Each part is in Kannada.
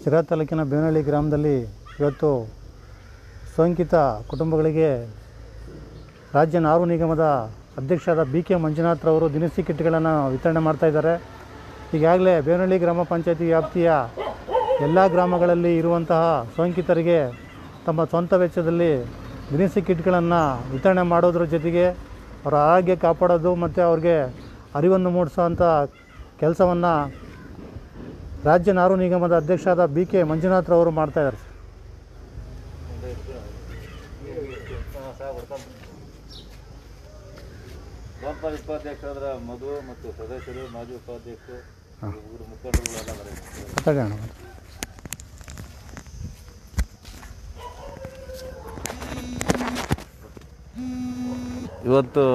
ಶಿರಾ ತಾಲೂಕಿನ ಬೇವನಹಳ್ಳಿ ಗ್ರಾಮದಲ್ಲಿ ಇವತ್ತು ಸೋಂಕಿತ ಕುಟುಂಬಗಳಿಗೆ ರಾಜ್ಯ ನಾರು ನಿಗಮದ ಅಧ್ಯಕ್ಷರಾದ ಬಿ ಕೆ ಮಂಜುನಾಥ್ರವರು ದಿನಸಿ ಕಿಟ್ಗಳನ್ನು ವಿತರಣೆ ಮಾಡ್ತಾ ಇದ್ದಾರೆ ಈಗಾಗಲೇ ಬೇವನಹಳ್ಳಿ ಗ್ರಾಮ ಪಂಚಾಯತಿ ವ್ಯಾಪ್ತಿಯ ಎಲ್ಲ ಗ್ರಾಮಗಳಲ್ಲಿ ಇರುವಂತಹ ಸೋಂಕಿತರಿಗೆ ತಮ್ಮ ಸ್ವಂತ ವೆಚ್ಚದಲ್ಲಿ ದಿನಸಿ ಕಿಟ್ಗಳನ್ನು ವಿತರಣೆ ಮಾಡೋದ್ರ ಜೊತೆಗೆ ಅವರ ಆರೋಗ್ಯ ಕಾಪಾಡೋದು ಮತ್ತು ಅವ್ರಿಗೆ ಅರಿವನ್ನು ಮೂಡಿಸೋವಂಥ ಕೆಲಸವನ್ನು ರಾಜ್ಯ ನಾರು ನಿಗಮದ ಅಧ್ಯಕ್ಷರಾದ ಬಿ ಕೆ ಮಂಜುನಾಥ್ರವರು ಮಾಡ್ತಾ ಇದ್ದಾರೆ ಸರ್ ಗ್ರಾಮ ಪಂಚಾಯತ್ ಉಪಾಧ್ಯಕ್ಷರಾದ ಮಧು ಮತ್ತು ಸದಸ್ಯರು ಮಾಜಿ ಉಪಾಧ್ಯಕ್ಷರು ಊರು ಮುಖಂಡರುಗಳೆಲ್ಲ ಬರೀತಾರೆ ಮಾತಾಡೋಣ ಇವತ್ತು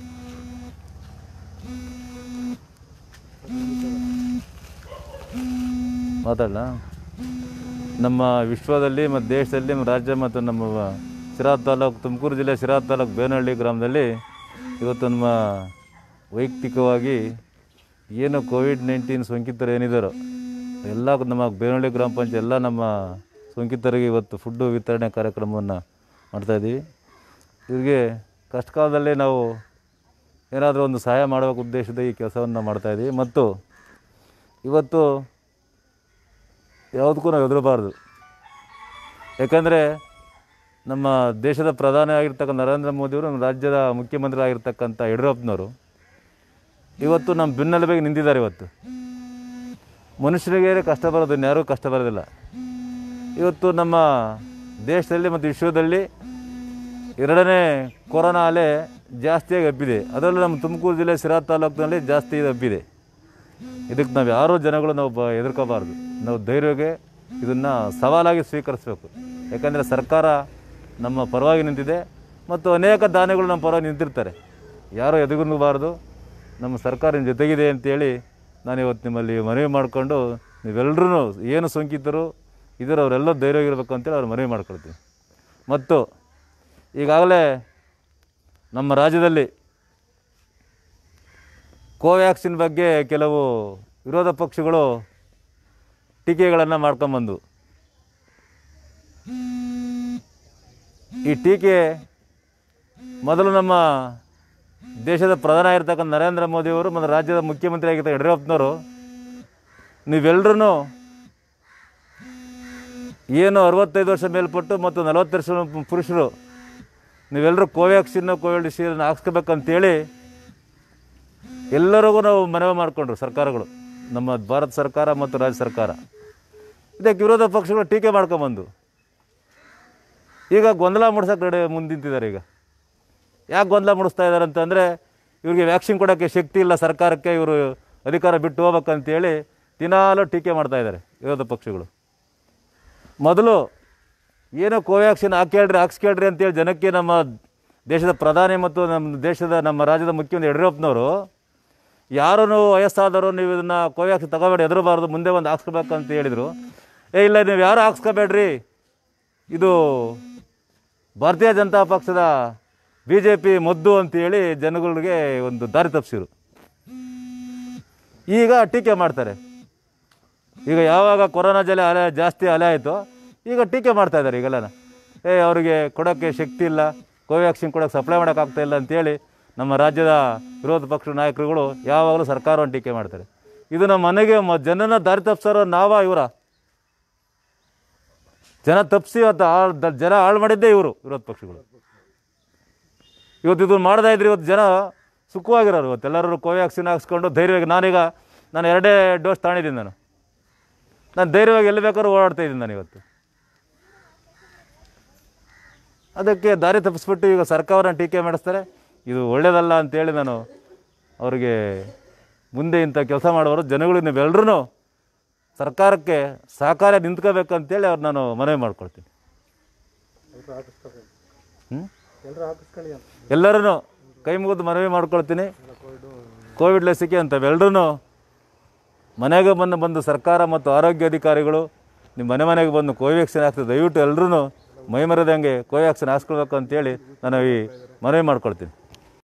ಮಾತಾಡಲ ನಮ್ಮ ವಿಶ್ವದಲ್ಲಿ ಮತ್ತು ದೇಶದಲ್ಲಿ ಮತ್ತು ರಾಜ್ಯ ಮತ್ತು ನಮ್ಮ ಶಿರಾ ತಾಲೂಕು ತುಮಕೂರು ಜಿಲ್ಲೆ ಶಿರಾ ತಾಲೂಕು ಬೇನಹಳ್ಳಿ ಗ್ರಾಮದಲ್ಲಿ ಇವತ್ತು ನಮ್ಮ ವೈಯಕ್ತಿಕವಾಗಿ ಏನು ಕೋವಿಡ್ ನೈನ್ಟೀನ್ ಸೋಂಕಿತರು ಏನಿದ್ದಾರೋ ಎಲ್ಲ ನಮ್ಮ ಬೇನಹಳ್ಳಿ ಗ್ರಾಮ ಪಂಚಾಯತ್ ಎಲ್ಲ ನಮ್ಮ ಸೋಂಕಿತರಿಗೆ ಇವತ್ತು ಫುಡ್ಡು ವಿತರಣೆ ಕಾರ್ಯಕ್ರಮವನ್ನು ಮಾಡ್ತಾಯಿದ್ದೀವಿ ಇವ್ರಿಗೆ ಕಷ್ಟ ಕಾಲದಲ್ಲೇ ನಾವು ಏನಾದರೂ ಒಂದು ಸಹಾಯ ಮಾಡುವ ಉದ್ದೇಶದ ಈ ಕೆಲಸವನ್ನು ಮಾಡ್ತಾಯಿದ್ದೀವಿ ಮತ್ತು ಇವತ್ತು ಯಾವುದಕ್ಕೂ ನಾವು ಹೆದರಬಾರ್ದು ಯಾಕಂದರೆ ನಮ್ಮ ದೇಶದ ಪ್ರಧಾನಿ ಆಗಿರ್ತಕ್ಕಂಥ ನರೇಂದ್ರ ಮೋದಿಯವರು ನಮ್ಮ ರಾಜ್ಯದ ಮುಖ್ಯಮಂತ್ರಿ ಆಗಿರ್ತಕ್ಕಂಥ ಯಡಿಯೂರಪ್ಪನವರು ಇವತ್ತು ನಮ್ಮ ಬೆನ್ನೆಲುಬಿಗೆ ನಿಂತಿದ್ದಾರೆ ಇವತ್ತು ಮನುಷ್ಯರಿಗೆ ಕಷ್ಟ ಬರೋದು ಇನ್ಯಾರೂ ಕಷ್ಟ ಬರೋದಿಲ್ಲ ಇವತ್ತು ನಮ್ಮ ದೇಶದಲ್ಲಿ ಮತ್ತು ವಿಶ್ವದಲ್ಲಿ ಎರಡನೇ ಕೊರೋನಾ ಅಲೆ ಜಾಸ್ತಿಯಾಗಿ ಹಬ್ಬಿದೆ ಅದರಲ್ಲೂ ನಮ್ಮ ತುಮಕೂರು ಜಿಲ್ಲೆ ಸಿರಾ ತಾಲೂಕಿನಲ್ಲಿ ಜಾಸ್ತಿ ಇದು ಹಬ್ಬಿದೆ ಇದಕ್ಕೆ ನಾವು ಯಾರೋ ಜನಗಳು ನಾವು ಬ ಹೆದರ್ಕೋಬಾರ್ದು ನಾವು ಧೈರ್ಯಗೆ ಇದನ್ನು ಸವಾಲಾಗಿ ಸ್ವೀಕರಿಸಬೇಕು ಯಾಕಂದರೆ ಸರ್ಕಾರ ನಮ್ಮ ಪರವಾಗಿ ನಿಂತಿದೆ ಮತ್ತು ಅನೇಕ ದಾನಿಗಳು ನಮ್ಮ ಪರವಾಗಿ ನಿಂತಿರ್ತಾರೆ ಯಾರೂ ಎದುಗುಬಾರ್ದು ನಮ್ಮ ಸರ್ಕಾರ ನಿಮ್ಮ ಜೊತೆಗಿದೆ ಅಂತೇಳಿ ನಾನು ಇವತ್ತು ನಿಮ್ಮಲ್ಲಿ ಮನವಿ ಮಾಡಿಕೊಂಡು ನೀವೆಲ್ಲರೂ ಏನು ಸೋಂಕಿತರು ಇದರ ಅವರೆಲ್ಲ ಧೈರ್ಯವಾಗಿರ್ಬೇಕು ಅಂತೇಳಿ ಅವ್ರು ಮನವಿ ಮಾಡ್ಕೊಳ್ತೀನಿ ಮತ್ತು ಈಗಾಗಲೇ ನಮ್ಮ ರಾಜ್ಯದಲ್ಲಿ ಕೋವ್ಯಾಕ್ಸಿನ್ ಬಗ್ಗೆ ಕೆಲವು ವಿರೋಧ ಪಕ್ಷಗಳು ಟೀಕೆಗಳನ್ನು ಮಾಡ್ಕೊಂಬಂದು ಈ ಟೀಕೆ ಮೊದಲು ನಮ್ಮ ದೇಶದ ಪ್ರಧಾನ ಆಗಿರ್ತಕ್ಕಂಥ ನರೇಂದ್ರ ಮೋದಿಯವರು ಮತ್ತು ರಾಜ್ಯದ ಮುಖ್ಯಮಂತ್ರಿ ಆಗಿರ್ತಕ್ಕ ಯಡಿಯೂರಪ್ಪನವರು ನೀವೆಲ್ಲರೂ ಏನು ಅರವತ್ತೈದು ವರ್ಷ ಮೇಲ್ಪಟ್ಟು ಮತ್ತು ನಲವತ್ತು ವರ್ಷ ಪುರುಷರು ನೀವೆಲ್ಲರೂ ಕೋವ್ಯಾಕ್ಸಿನ್ ಕೋವಿಶೀಲ್ಡ್ನ ಹಾಕ್ಸ್ಕೋಬೇಕಂತೇಳಿ ಎಲ್ಲರಿಗೂ ನಾವು ಮನವಿ ಮಾಡಿಕೊಂಡ್ರು ಸರ್ಕಾರಗಳು ನಮ್ಮ ಭಾರತ ಸರ್ಕಾರ ಮತ್ತು ರಾಜ್ಯ ಸರ್ಕಾರ ಇದಕ್ಕೆ ವಿರೋಧ ಪಕ್ಷಗಳು ಟೀಕೆ ಮಾಡ್ಕೊಂಬಂದು ಈಗ ಗೊಂದಲ ಮೂಡ್ಸೋಕೆ ರೆಡಿ ಮುಂದೆ ನಿಂತಿದ್ದಾರೆ ಈಗ ಯಾಕೆ ಗೊಂದಲ ಮೂಡಿಸ್ತಾ ಇದ್ದಾರೆ ಅಂತಂದರೆ ಇವ್ರಿಗೆ ವ್ಯಾಕ್ಸಿನ್ ಕೊಡೋಕ್ಕೆ ಶಕ್ತಿ ಇಲ್ಲ ಸರ್ಕಾರಕ್ಕೆ ಇವರು ಅಧಿಕಾರ ಬಿಟ್ಟು ಹೋಗ್ಬೇಕಂತೇಳಿ ದಿನಾಲೂ ಟೀಕೆ ಮಾಡ್ತಾ ಇದ್ದಾರೆ ವಿರೋಧ ಪಕ್ಷಗಳು ಮೊದಲು ಏನೋ ಕೋವ್ಯಾಕ್ಸಿನ್ ಹಾಕ್ಯಾಳ್ರಿ ಹಾಕ್ಸ್ಕೇಳ್ರಿ ಅಂತೇಳಿ ಜನಕ್ಕೆ ನಮ್ಮ ದೇಶದ ಪ್ರಧಾನಿ ಮತ್ತು ನಮ್ಮ ದೇಶದ ನಮ್ಮ ರಾಜ್ಯದ ಮುಖ್ಯಮಂತ್ರಿ ಯಡಿಯೂರಪ್ಪನವರು ಯಾರೂ ವಯಸ್ಸಾದವರು ನೀವು ಇದನ್ನು ಕೋವ್ಯಾಕ್ಸಿನ್ ತಗೋಬೇಡಿ ಹೆದರಬಾರ್ದು ಮುಂದೆ ಒಂದು ಹಾಕ್ಸ್ಕೋಬೇಕಂತ ಹೇಳಿದರು ಏ ಇಲ್ಲ ನೀವು ಯಾರು ಹಾಕ್ಸ್ಕೋಬೇಡ್ರಿ ಇದು ಭಾರತೀಯ ಜನತಾ ಪಕ್ಷದ ಬಿ ಜೆ ಪಿ ಮದ್ದು ಅಂತೇಳಿ ಜನಗಳಿಗೆ ಒಂದು ದಾರಿ ತಪ್ಪಿಸಿರು ಈಗ ಟೀಕೆ ಮಾಡ್ತಾರೆ ಈಗ ಯಾವಾಗ ಕೊರೋನಾ ಜಲೆ ಅಲೆ ಜಾಸ್ತಿ ಅಲೆ ಆಯಿತು ಈಗ ಟೀಕೆ ಮಾಡ್ತಾ ಇದ್ದಾರೆ ಈಗೆಲ್ಲ ಏ ಅವರಿಗೆ ಕೊಡೋಕ್ಕೆ ಶಕ್ತಿ ಇಲ್ಲ ಕೋವ್ಯಾಕ್ಸಿನ್ ಕೊಡೋಕ್ಕೆ ಸಪ್ಲೈ ಮಾಡೋಕ್ಕಾಗ್ತಾ ಇಲ್ಲ ಅಂತೇಳಿ ನಮ್ಮ ರಾಜ್ಯದ ವಿರೋಧ ಪಕ್ಷ ನಾಯಕರುಗಳು ಯಾವಾಗಲೂ ಸರ್ಕಾರವನ್ನು ಟೀಕೆ ಮಾಡ್ತಾರೆ ಇದು ನಮ್ಮ ಮನೆಗೆ ಮ ಜನನ ದಾರಿ ತಪ್ಪಿಸೋರು ನಾವ ಇವರ ಜನ ತಪ್ಪಿಸಿ ಇವತ್ತು ಹಾಳ್ ದ- ಜನ ಹಾಳು ಮಾಡಿದ್ದೇ ಇವರು ವಿರೋಧ ಪಕ್ಷಗಳು ಇವತ್ತು ಇದನ್ನು ಮಾಡ್ತಾ ಇದ್ರೆ ಇವತ್ತು ಜನ ಸುಖವಾಗಿರೋರು ಇವತ್ತು ಎಲ್ಲರೂ ಕೋವ್ಯಾಕ್ಸಿನ್ ಹಾಕ್ಸ್ಕೊಂಡು ಧೈರ್ಯವಾಗಿ ನಾನೀಗ ನಾನು ಎರಡೇ ಡೋಸ್ ತಗೊಂಡಿದ್ದೀನಿ ನಾನು ನಾನು ಧೈರ್ಯವಾಗಿ ಎಲ್ಲಿ ಬೇಕಾದ್ರೂ ಓಡಾಡ್ತಾ ಇದ್ದೀನಿ ನಾನು ಇವತ್ತು ಅದಕ್ಕೆ ದಾರಿ ತಪ್ಪಿಸ್ಬಿಟ್ಟು ಈಗ ಸರ್ಕಾರನ ಟೀಕೆ ಮಾಡಿಸ್ತಾರೆ ಇದು ಒಳ್ಳೆಯದಲ್ಲ ಅಂತೇಳಿ ನಾನು ಅವರಿಗೆ ಮುಂದೆ ಇಂಥ ಕೆಲಸ ಮಾಡೋರು ಜನಗಳು ನೀವೆಲ್ಲರೂ ಸರ್ಕಾರಕ್ಕೆ ಸಹಕಾರ ನಿಂತ್ಕೋಬೇಕಂತೇಳಿ ಅವ್ರು ನಾನು ಮನವಿ ಮಾಡ್ಕೊಳ್ತೀನಿ ಹ್ಞೂ ಎಲ್ಲರೂ ಹಾಕಿಸ್ಕೊಳ್ಳಿ ಅಂತ ಎಲ್ಲರೂ ಕೈ ಮುಗಿದು ಮನವಿ ಮಾಡ್ಕೊಳ್ತೀನಿ ಕೋವಿಡ್ ಲಸಿಕೆ ಅಂತವೆಲ್ಲರೂ ಮನೆಗೆ ಬಂದು ಬಂದು ಸರ್ಕಾರ ಮತ್ತು ಆರೋಗ್ಯ ಅಧಿಕಾರಿಗಳು ನಿಮ್ಮ ಮನೆ ಮನೆಗೆ ಬಂದು ಕೋವ್ಯಾಕ್ಸಿನ್ ಹಾಕ್ತದೆ ದಯವಿಟ್ಟು ಎಲ್ಲರೂ ಮೈಮರದಂಗೆ ಕೋವ್ಯಾಕ್ಸಿನ್ ಹಾಕ್ಸ್ಕೊಳ್ಬೇಕು ಅಂತೇಳಿ ನಾನು ಈ ಮನವಿ ಮಾಡ್ಕೊಳ್ತೀನಿ